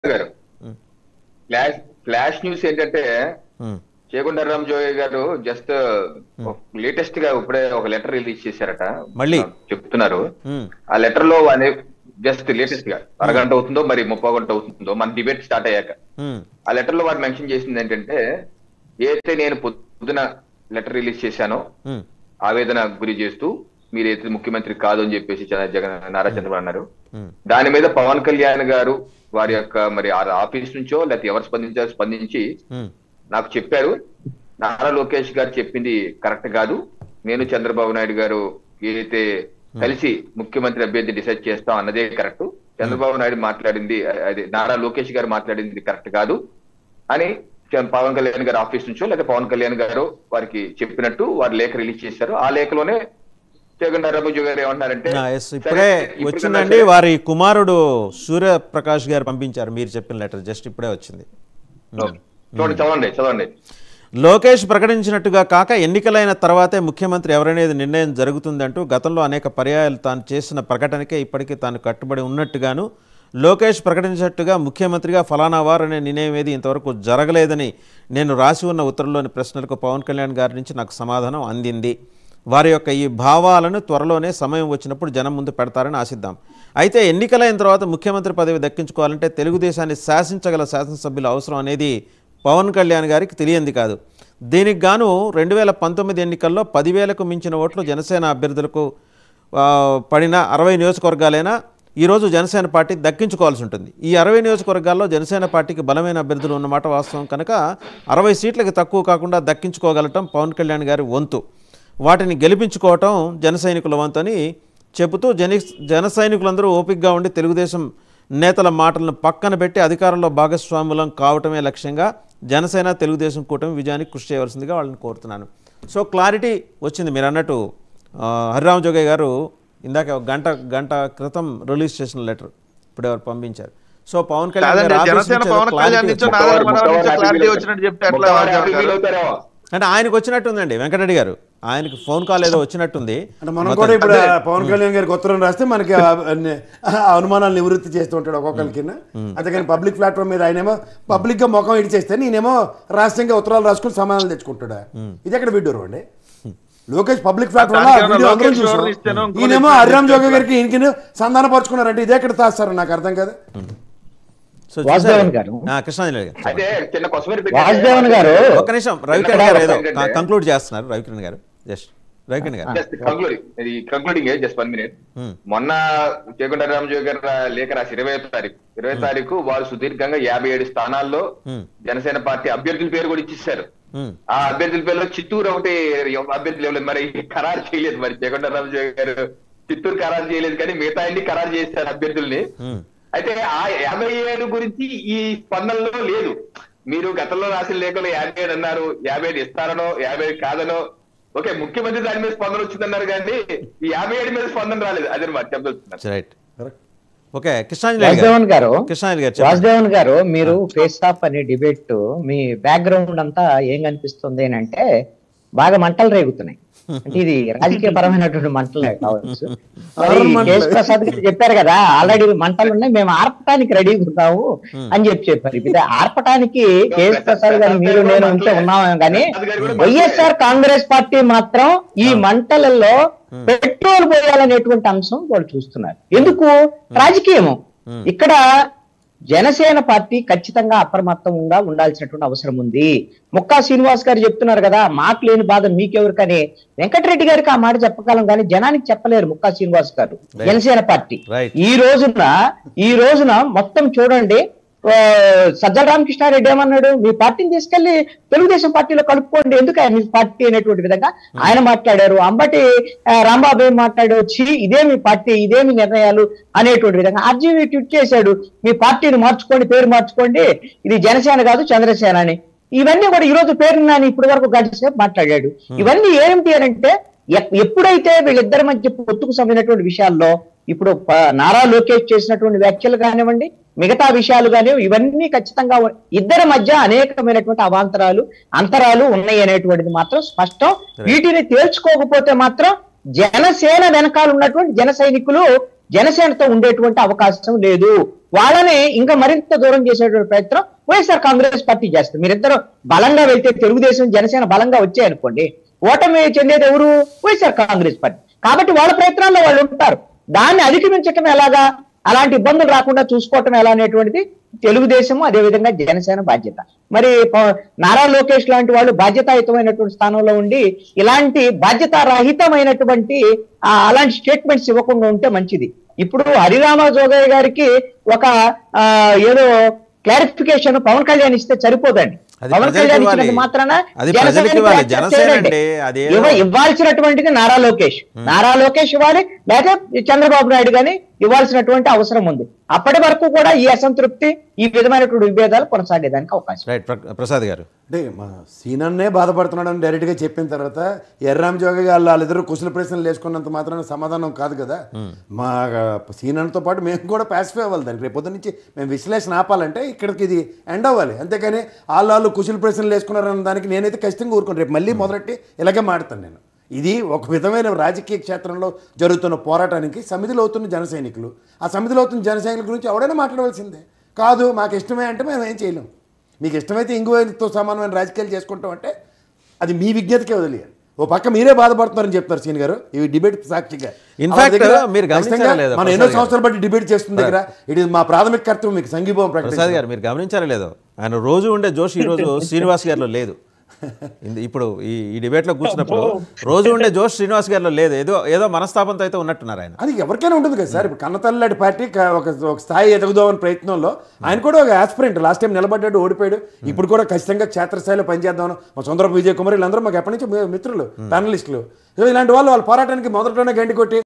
గారు ఉమ్, flash flash news ఏంటంటే ఉమ్, చేకొండ రామజోగి గారు జస్ట్ లేటెస్ట్ గా ఇప్పుడే ఒక లెటర్ రిలీజ్ చేశారట మళ్ళీ? చెప్తున్నారు ఉమ్, ఆ లెటర్ లో అనే జస్ట్ లేటెస్ట్ గా అరగంట అవుతుందో మరి ముప్పై గంట అవుతుందో మన డిబేట్ స్టార్ట్ అయ్యాక ఉమ్, ఆ లెటర్ లో వారు మెన్షన్ చేసింది ఏంటంటే ఏదైతే నేను పొద్దున లెటర్ రిలీజ్ చేశానో ఉమ్, ఆవేదన గురి చేస్తూ మీరైతే ముఖ్యమంత్రి కాదు అని చెప్పేసి చ- జగన్ నారా చంద్రబాబు అన్నారు ఉమ్, దాని మీద పవన్ కళ్యాణ్ గారు వారి యొక్క మరి ఆ ఆఫీస్ నుంచో లేకపోతే ఎవరు స్పందించారో స్పందించి ఉమ్, నాకు చెప్పారు నారా లోకేష్ గారు చెప్పింది కరెక్ట్ కాదు నేను చంద్రబాబు నాయుడు గారు ఏదైతే కలిసి ముఖ్యమంత్రి అభ్యర్థి డిసైడ్ చేస్తాం అన్నదే కరెక్ట్ చంద్రబాబు నాయుడు మాట్లాడింది అది నారా లోకేష్ గారు మాట్లాడింది కరెక్ట్ కాదు అని చ- పవన్ కళ్యాణ్ గారి ఆఫీస్ నుంచో లేదా పవన్ కళ్యాణ్ గారు వారికి చెప్పినట్టు వారు లేఖ రిలీజ్ చేశారు ఆ లేఖలోనే జగన్ రామోజీ గారు ఏమంటున్నారంటే ఆ, ఎస్, ఇప్పుడే సరే, ఇప్పుడు వచ్చిందండి కన్నా వారి కుమారుడు సూర్యప్రకాష్ గారు పంపించారు మీరు చెప్పిన లెటర్ జస్ట్ ఇప్పుడే వచ్చింది సరే. చూడండి చదవండి చదవండి లోకేష్ ప్రకటించినట్టుగా కాక ఎన్నికలైన తర్వాతే ముఖ్యమంత్రి ఎవరనేది నిర్ణయం జరుగుతుందంటూ గతంలో అనేక పర్యాయాలు తాను చేసిన ప్రకటనకే ఇప్పటికీ తాను కట్టుబడి ఉన్నట్టుగాను లోకేష్ ప్రకటించినట్టుగా ముఖ్యమంత్రిగా ఫలానా వారు అనే నిర్ణయం ఏది ఇంతవరకు జరగలేదని నేను రాసి ఉన్న ఉత్తరంలోని ప్రశ్నలకు పవన్ కళ్యాణ్ గారి నుంచి నాకు సమాధానం అందింది వారి యొక్క ఈ భావాలను త్వరలోనే సమయం వచ్చినప్పుడు జనం ముందు పెడతారని ఆశిద్దాం అయితే ఎన్నికలైన తర్వాత ముఖ్యమంత్రి పదవి దక్కించుకోవాలంటే తెలుగుదేశాన్ని శాసించగల శాసనసభ్యుల అవసరం అనేది పవన్ కళ్యాణ్ గారికి తెలియంది కాదు దీనికి గాను రెండు వేల పంతొమ్మిది ఎన్నికల్లో పదివేలకు మించిన ఓట్లు జనసేన అభ్యర్థులకు ఆ, పడిన అరవై నియోజకవర్గాలైనా ఈరోజు జనసేన పార్టీ దక్కించుకోవాల్సి ఉంటుంది ఈ అరవై నియోజకవర్గాల్లో జనసేన పార్టీకి బలమైన అభ్యర్థులు ఉన్నమాట వాస్తవం కనుక అరవై సీట్లకు తక్కువ కాకుండా దక్కించుకోగలటం పవన్ కళ్యాణ్ గారి వంతు వాటిని గెలిపించుకోవటం జన సైనికుల వంతు అని చెబుతూ జని జన సైనికులందరూ ఓపికగా ఉండి తెలుగుదేశం నేతల మాటలను పక్కన పెట్టి అధికారంలో భాగస్వాములం కావటమే లక్ష్యంగా జనసేన తెలుగుదేశం కూటమి విజయానికి కృషి చేయవలసిందిగా వాళ్ళని కోరుతున్నాను సో క్లారిటీ వచ్చింది మీరు అన్నట్టు ఆ, హరిరామ జోగయ్య గారు ఇందాక ఒక గంట గంట క్రితం రిలీజ్ చేసిన లెటర్ ఇప్పుడు ఎవరు పంపించారు సో పవన్ కళ్యాణ్ కాదండి గారి ఆఫీస్ జనసేన నుంచి ఏదో పవన్ కళ్యాణ్ clarity నుంచో వచ్చింది. నాదర్ మనోహర్ నుంచో ముక్కవారు క్లారిటీ హ్యాపీ వచ్చినట్టు చెప్తే ఎట్లా ముక్కవారు హ్యాపీ వారు ఫీల్ అవుతారేమో. అంటే ఆయనకు వచ్చినట్టుందండి వెంకటరెడ్డి గారు ఆయనకి ఫోన్ కాల్ ఏదో వచ్చినట్టుంది అంటే మనం కూడా ఇప్పుడు ఆ పవన్ కళ్యాణ్ గారికి ఉత్తరం రాస్తే మనకి ఆ అన్ని- ఆ అనుమానాలు నివృత్తి చేస్తూ ఉంటాడు ఒక్కొక్కరికి అందుకని పబ్లిక్ ప్లాట్ఫామ్ మీద ఆయనేమో పబ్లిక్ గా ముఖం ఇడిచేస్తే నేనేమో రహస్యంగా ఉత్తరాలు రాసుకుని సమాధానాలు తెచ్చుకుంటాడా ఇది ఎక్కడ విడ్డూరు అండి లోకేష్ పబ్లిక్ ప్లాట్ఫామ్ లో ఆ దానికి వీడియో ఏమైనా అందరం లోకేష్ చూసాం ఎవరిని ఇస్తేనో ఇంకోటి ఈయనేమో ఇస్తేనో హరిరామ్ జోగ చెప్తారు. గారికి ఈయనకి సంధాన పరుచుకున్నారంటే ఇది ఎక్కడ తాస్తారు నాకు అర్థం కదా సో వాసుదేవన్ చూశారు? గారు. ఆ, కృష్ణాంజలి గారు అయితే చిన్న కొసమెరి వాసుదేవన్ గారు ఒక్క నిమిషం రవికిరణ్ గారు ఏదో ఏంటంటే- కంక్లూడ్ చేస్తున్నారు రవికిరణ్ గారు జస్ట్ రవికిరణ్ గారు జస్ట్ కంక్లూడింగ్ ఇది concluding just one minute Hmm. మొన్న చేకొండ రామజోగి గారు లేఖ రాసి ఇరవై తారీఖు ఇరవై తారీఖు వారు సుదీర్ఘంగా యాభై ఏడు స్థానాల్లో Hmm. జనసేన పార్టీ అభ్యర్థుల పేరు కూడా ఇచ్చేసారు ఉమ్, ఆ అభ్యర్థుల పేరులో చిత్తూరు ఒకటి అభ్యర్థులు ఇవ్వలేదు మరి ఖరారు చేయలేదు మరి చేకొండ రామజోగి గారు చిత్తూరు ఖరారు చేయలేదు కానీ మిగతా అన్ని ఖరారు చేస్తారు అభ్యర్థుల్ని ఉమ్, అయితే ఆ యాభై ఏడు గురించి ఈ స్పందనలో లేదు మీరు గతంలో రాసిన లేఖలో యాభై ఏడు అన్నారు యాభై ఏడు ఇస్తారనో యాభై ఏడు కాదనో ఓకే ముఖ్యమంత్రి దాని మీద స్పందన వచ్చిందన్నారు కానీ ఈ యాభై ఏడు మీద స్పందన రాలేదు అదే మాట చెప్పదలుచుకున్నాను రైట్ ఓకే కృష్ణాంజలి గారు వాసుదేవన్ గారు కృష్ణాంజలి గారు చెప్పండి. వాసుదేవన్ గారు మీరు ఫేస్ ఆఫ్ అనే డిబేట్ మీ బ్యాక్గ్రౌండ్ అంతా ఏం కనిపిస్తుంది అని అంటే బాగా మంటలు రేగుతున్నాయి అంటే ఇది రాజకీయ పరమైనటువంటి మంటలే కావచ్చు మరి అవును, మంటలే. కేఎస్ ప్రసాద్ గారు చెప్పారు కదా ఆల్రెడీ మంటలు ఉన్నాయి మేము ఆర్పటానికి రెడీగా ఉన్నాము అని చెప్పి చెప్పారు ఇప్పుడు ఆర్పటానికి కేఎస్ ప్రసాద్ గారు మీరు నేను ఉంటే ఉన్నాము కానీ వైఎస్ఆర్ కాంగ్రెస్ పార్టీ మాత్రం ఈ మంటలలో పెట్రోల్ పోయాలనేటువంటి అంశం వాళ్ళు చూస్తున్నారు ఎందుకు రాజకీయము ఇక్కడ జనసేన పార్టీ ఖచ్చితంగా అప్రమత్తంగా ఉండాల్సినటువంటి అవసరం ఉంది ముక్కా శ్రీనివాస్ గారు చెప్తున్నారు కదా మాకు లేని బాధ మీకెవరికని వెంకటరెడ్డి గారికి ఆ మాట చెప్పగలం కానీ జనానికి చెప్పలేరు ముక్కా శ్రీనివాస్ గారు జనసేన పార్టీ Right. ఈ రోజున ఈ రోజున మొత్తం చూడండి ఆ, సజ్జల రామకృష్ణారెడ్డి ఏమన్నాడు మీ పార్టీని తీసుకెళ్లి తెలుగుదేశం పార్టీలో కలుపుకోండి ఎందుకు ఆయన మీ పార్టీ అనేటువంటి విధంగా ఆయన మాట్లాడారు అంబటి ఆ, రాంబాబు ఏం మాట్లాడారు ఛీ ఇదేమి పార్టీ ఇదేమి నిర్ణయాలు అనేటువంటి విధంగా ఆర్జీవీ ట్వీట్ చేశాడు మీ పార్టీని మార్చుకోండి పేరు మార్చుకోండి ఇది జనసేన కాదు చంద్రసేన అని ఇవన్నీ కూడా ఈ రోజు పేరు నాని ఇప్పటి వరకు గంట సేపు మాట్లాడాడు ఇవన్నీ ఏమిటి అని అంటే ఎప్- ఎప్పుడైతే వీళ్ళిద్దరి మధ్య పొత్తుకు సంబంధించినటువంటి విషయాల్లో ఇప్పుడు ప- నారా లోకేష్ చేసినటువంటి వ్యాఖ్యలు కానివ్వండి మిగతా విషయాలు కానివ్వండి ఇవన్నీ ఖచ్చితంగా ఉ- ఇద్దరి మధ్య అనేకమైనటువంటి అవాంతరాలు అంతరాలు ఉన్నాయి అనేటువంటిది మాత్రం స్పష్టం వీటిని తేల్చుకోకపోతే మాత్రం జనసేన వెనకాల ఉన్నటువంటి జన సైనికులు జనసేనతో ఉండేటువంటి అవకాశం లేదు వాళ్ళని ఇంకా మరింత దూరం చేసేటువంటి ప్రయత్నం వైఎస్ఆర్ కాంగ్రెస్ పార్టీ చేస్తుంది మీరిద్దరు బలంగా వెళ్తే తెలుగుదేశం జనసేన బలంగా వచ్చాయనుకోండి ఓటమి చెందేది ఎవరు వైఎస్ఆర్ కాంగ్రెస్ పార్టీ కాబట్టి వాళ్ళ ప్రయత్నాల్లో వాళ్ళు ఉంటారు దాన్ని అధిగమించటం ఎలాగా అలాంటి ఇబ్బందులు రాకుండా చూసుకోవటం ఎలా అనేటువంటిది తెలుగుదేశము అదేవిధంగా జనసేన బాధ్యత మరి ప- నారా లోకేష్ లాంటి వాళ్ళు బాధ్యతాయుతమైనటువంటి స్థానంలో ఉండి ఇలాంటి బాధ్యత రహితమైనటువంటి ఆ, అలాంటి స్టేట్మెంట్స్ ఇవ్వకుండా ఉంటే మంచిది ఇప్పుడు హరిరామ జోగయ్య గారికి ఒక ఆ, ఏదో క్లారిఫికేషన్ పవన్ కళ్యాణ్ ఇస్తే సరిపోదండి అది పవన్ ప్రజలకు కళ్యాణ్ ఇవ్వాలి. ఇచ్చినంత మాత్రాన అది జనసేనకి ప్రజలకు ఇవ్వాలి. యాక్సెప్ట్ జనసేన చేయరండి. అంటే అదేదో- ఇవ్వ- ఇవ్వాల్సినటువంటిది నారా లోకేష్ నారా లోకేష్ ఇవ్వాలి లేకపోతే చంద్రబాబు నాయుడు గాని ఇవ్వాల్సినటువంటి అవసరం ఉంది అప్పటి వరకు కూడా ఈ అసంతృప్తి ఈ విధమైనటువంటి విభేదాలు కొనసాగేదానికి అవకాశం రైట్ ప్ర- ప్రసాద్ గారు అంటే మా సీనన్నే బాధపడుతున్నాడని డైరెక్ట్గా చెప్పిన తర్వాత ఎర్రామ్ జోగి వాళ్ళు వాళ్ళిద్దరు కుశల ప్రశ్నలు వేసుకున్నంత మాత్రాన సమాధానం కాదు కదా మా సీనన్తో పాటు మేము కూడా పాసిఫై అవ్వాలి దానికి రేపు పొద్దు నుంచి మేము విశ్లేషణ ఆపాలంటే ఇక్కడికి ఇది ఎండ్ అవ్వాలి అంతేకాని వాళ్ళు వాళ్ళు కుశల ప్రశ్నలు వేసుకున్నారన్న దానికి నేనైతే ఖచ్చితంగా ఊరుకోను రేపు మళ్ళీ మొదలెట్టి ఇలాగే మాడతాను నేను ఇది ఒక విధమైన రాజకీయ క్షేత్రంలో జరుగుతున్న పోరాటానికి సమిధిలో అవుతున్న జన సైనికులు ఆ సమిధిలో అవుతున్న జన సైనికుల గురించి ఎవడైనా మాట్లాడవలసిందే కాదు మాకు ఇష్టమే అంటే మేము ఏం చేయలేం మీకు ఇష్టమైతే ఇంగువతో సమానమైన రాజకీయాలు చేసుకుంటాం అంటే అది మీ విజ్ఞతకే వదిలేయాలి ఓ పక్క మీరే బాధపడుతున్నారని చెప్తారు సీన్ గారు ఈ డిబేట్ సాక్షిగా In వాళ్ళ fact, దగ్గర మీరు ఖచ్చితంగా గమనించారా లేదా మనం ప్రసాద్ ఎన్నో గారు? సంవత్సరాలు బట్టి డిబేట్ చేస్తున్న దగ్గర ఇది మా ప్రాథమిక కర్తవ్యం మీకు సంఘీభావం ప్రసాద్ ప్రకటించాలి గారు మీరు గమనించారా లేదో ఆయన రోజు ఉండే జోష్ ఈ రోజు శ్రీనివాస్ గారిలో లేదు ఇంద- ఇప్పుడు ఈ ఈ డిబేట్లో కూర్చున్నప్పుడు రోజు ఉండే జోష్ శ్రీనివాస్ గారిలో లేదు ఏదో ఏదో మనస్తాపంతో అయితే ఉన్నట్టున్నారు ఆయన అది ఎవరికైనా ఉంటుంది కదా సార్ ఇప్పుడు కన్నతల్లాడి పార్టీ క- ఒక ఒక స్థాయి ఎదుగుదామని ప్రయత్నంలో ఆయన కూడా ఒక ఆస్పిరెంట్ లాస్ట్ టైం నిలబడ్డాడు ఓడిపోయాడు ఇప్పుడు కూడా ఖచ్చితంగా క్షేత్రస్థాయిలో పనిచేద్దాం మా చంద్రబాబు విజయ్ కుమార్ వీళ్ళందరూ మాకు ఎప్పటి నుంచో మి- మిత్రులు ప్యానలిస్టులు సో ఇలాంటి వాళ్ళు వాళ్ళ పోరాటానికి మొదట్లోనే గండి కొట్టి